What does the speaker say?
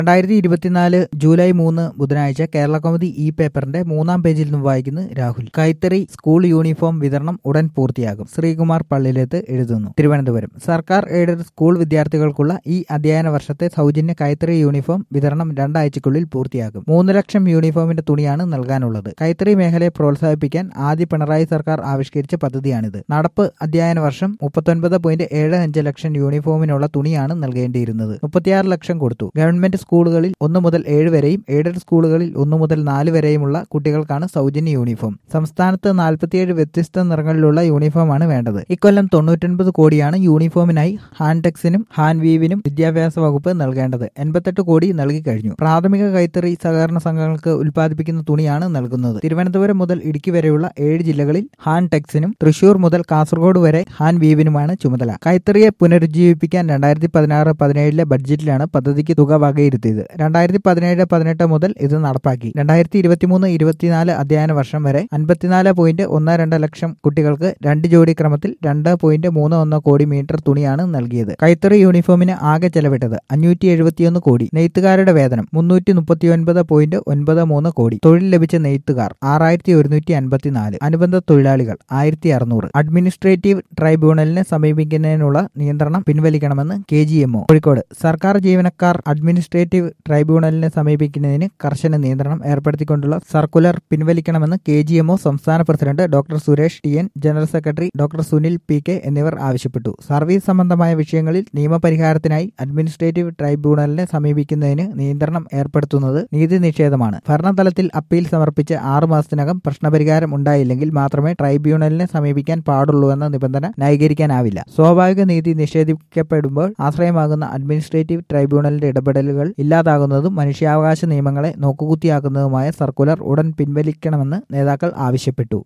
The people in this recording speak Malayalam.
രണ്ടായിരത്തി ഇരുപത്തിനാല് ജൂലൈ മൂന്ന് ബുധനാഴ്ച കേരള കൗമുദി ഇ പേപ്പറിന്റെ മൂന്നാം പേജിൽ നിന്ന് വായിക്കുന്നു രാഹുൽ കൈത്തറി സ്കൂൾ യൂണിഫോം വിതരണം ഉടൻ പൂർത്തിയാകും ശ്രീകുമാർ പള്ളിയിലേത്ത് എഴുതുന്നു തിരുവനന്തപുരം സർക്കാർ എയ്ഡഡ് സ്കൂൾ വിദ്യാർത്ഥികൾക്കുള്ള ഈ അധ്യയന വർഷത്തെ സൗജന്യ കൈത്തറി യൂണിഫോം വിതരണം രണ്ടാഴ്ചയ്ക്കുള്ളിൽ പൂർത്തിയാകും മൂന്ന് ലക്ഷം യൂണിഫോമിന്റെ തുണിയാണ് നൽകാനുള്ളത് കൈത്തറി മേഖലയെ പ്രോത്സാഹിപ്പിക്കാൻ ആദ്യ പിണറായി സർക്കാർ ആവിഷ്കരിച്ച പദ്ധതിയാണിത് നടപ്പ് അധ്യയന വർഷം മുപ്പത്തൊൻപത് പോയിന്റ് ഏഴ് അഞ്ച് ലക്ഷം യൂണിഫോമിനുള്ള തുണിയാണ് നൽകേണ്ടിയിരുന്നത് മുപ്പത്തിയാറ് ലക്ഷം കൊടുത്തു ഗവൺമെന്റ് സ്കൂളുകളിൽ ഒന്ന് മുതൽ ഏഴ് വരെയും എയ്ഡഡ് സ്കൂളുകളിൽ ഒന്ന് മുതൽ നാല് വരെയുമുള്ള കുട്ടികൾക്കാണ് സൗജന്യ യൂണിഫോം സംസ്ഥാനത്ത് നാൽപ്പത്തിയേഴ് വ്യത്യസ്ത നിറങ്ങളിലുള്ള യൂണിഫോമാണ് വേണ്ടത് ഇക്കൊല്ലം തൊണ്ണൂറ്റൊൻപത് കോടിയാണ് യൂണിഫോമിനായി ഹാൻടെക്സിനും ഹാൻവീവിനും വിദ്യാഭ്യാസ വകുപ്പ് നൽകേണ്ടത് എൺപത്തെട്ട് കോടി നൽകി കഴിഞ്ഞു പ്രാഥമിക കൈത്തറി സഹകരണ സംഘങ്ങൾക്ക് ഉൽപ്പാദിപ്പിക്കുന്ന തുണിയാണ് നൽകുന്നത് തിരുവനന്തപുരം മുതൽ ഇടുക്കി വരെയുള്ള ഏഴ് ജില്ലകളിൽ ഹാൻടെക്സിനും തൃശൂർ മുതൽ കാസർഗോഡ് വരെ ഹാൻ വീവിനുമാണ് ചുമതല കൈത്തറിയെ പുനരുജ്ജീവിപ്പിക്കാൻ രണ്ടായിരത്തി പതിനാറ് പതിനേഴിലെ ബഡ്ജറ്റിലാണ് പദ്ധതിക്ക് തുക വകയിരുത്തിയത് രണ്ടായിരത്തി പതിനേഴ് പതിനെട്ട് മുതൽ ഇത് നടപ്പാക്കി രണ്ടായിരത്തി ഇരുപത്തിമൂന്ന് ഇരുപത്തിനാല് അധ്യയന വർഷം വരെ അൻപത്തിനാല് പോയിന്റ് ഒന്ന് രണ്ട് ലക്ഷം കുട്ടികൾക്ക് രണ്ട് ജോഡി ക്രമത്തിൽ രണ്ട് പോയിന്റ് മൂന്ന് ഒന്ന് കോടി മീറ്റർ തുണിയാണ് നൽകിയത് കൈത്തറി യൂണിഫോമിന് ആകെ ചെലവിട്ടത് അഞ്ഞൂറ്റി എഴുപത്തിയൊന്ന് കോടി നെയ്ത്തുകാരുടെ വേതനം മുന്നൂറ്റി മുപ്പത്തിയൊൻപത് പോയിന്റ് ഒൻപത് മൂന്ന് കോടി തൊഴിൽ ലഭിച്ച നെയ്ത്തുകാർ ആറായിരത്തി ഒരുന്നൂറ്റി അൻപത്തിനാല് അനുബന്ധ തൊഴിലാളികൾ ആയിരത്തി അറുന്നൂറ് അഡ്മിനിസ്ട്രേറ്റീവ് ട്രൈബ്യൂണലിനെ സമീപിക്കുന്നതിനുള്ള നിയന്ത്രണം പിൻവലിക്കണമെന്ന് കെ ജി എംഒ കോഴിക്കോട് സർക്കാർ ജീവനക്കാർ അഡ്മിനിസ്ട്രേറ്റീവ് ട്രൈബ്യൂണലിനെ സമീപിക്കുന്നതിന് കർശന നിയന്ത്രണം ഏർപ്പെടുത്തിക്കൊണ്ടുള്ള സർക്കുലർ പിൻവലിക്കണമെന്ന് കെ ജി എംഒ സംസ്ഥാന president doctor Suresh T N general secretary doctor Sunil P K എന്നിവർ ആവശ്യപ്പെട്ടു സർവീസ് സംബന്ധമായ വിഷയങ്ങളിൽ നിയമപരിഹാരത്തിനായി അഡ്മിനിസ്ട്രേറ്റീവ് ട്രൈബ്യൂണലിനെ സമീപിക്കുന്നതിന് നിയന്ത്രണം ഏർപ്പെടുത്തുന്നത് നീതി നിഷേധമാണ് ഭരണതലത്തിൽ അപ്പീൽ സമർപ്പിച്ച് ആറു മാസത്തിനകം പ്രശ്നപരിഹാരം ഉണ്ടായില്ലെങ്കിൽ മാത്രമേ ട്രൈബ്യൂണലിനെ സമീപിക്കാൻ പാടുള്ളൂവെന്ന നിബന്ധന ന്യായീകരിക്കാനാവില്ല സ്വാഭാവിക നീതി നിഷേധിക്കപ്പെടുമ്പോൾ ആശ്രയമാകുന്ന അഡ്മിനിസ്ട്രേറ്റീവ് ട്രൈബ്യൂണലിന്റെ ഇടപെടലുകൾ ഇല്ലാതാകുന്നതും മനുഷ്യാവകാശ നിയമങ്ങളെ നോക്കുകുത്തിയാക്കുന്നതുമായ സർക്കുലർ ഉടൻ പിൻവലിക്കണമെന്ന് നേതാക്കൾ ആവശ്യപ്പെട്ടു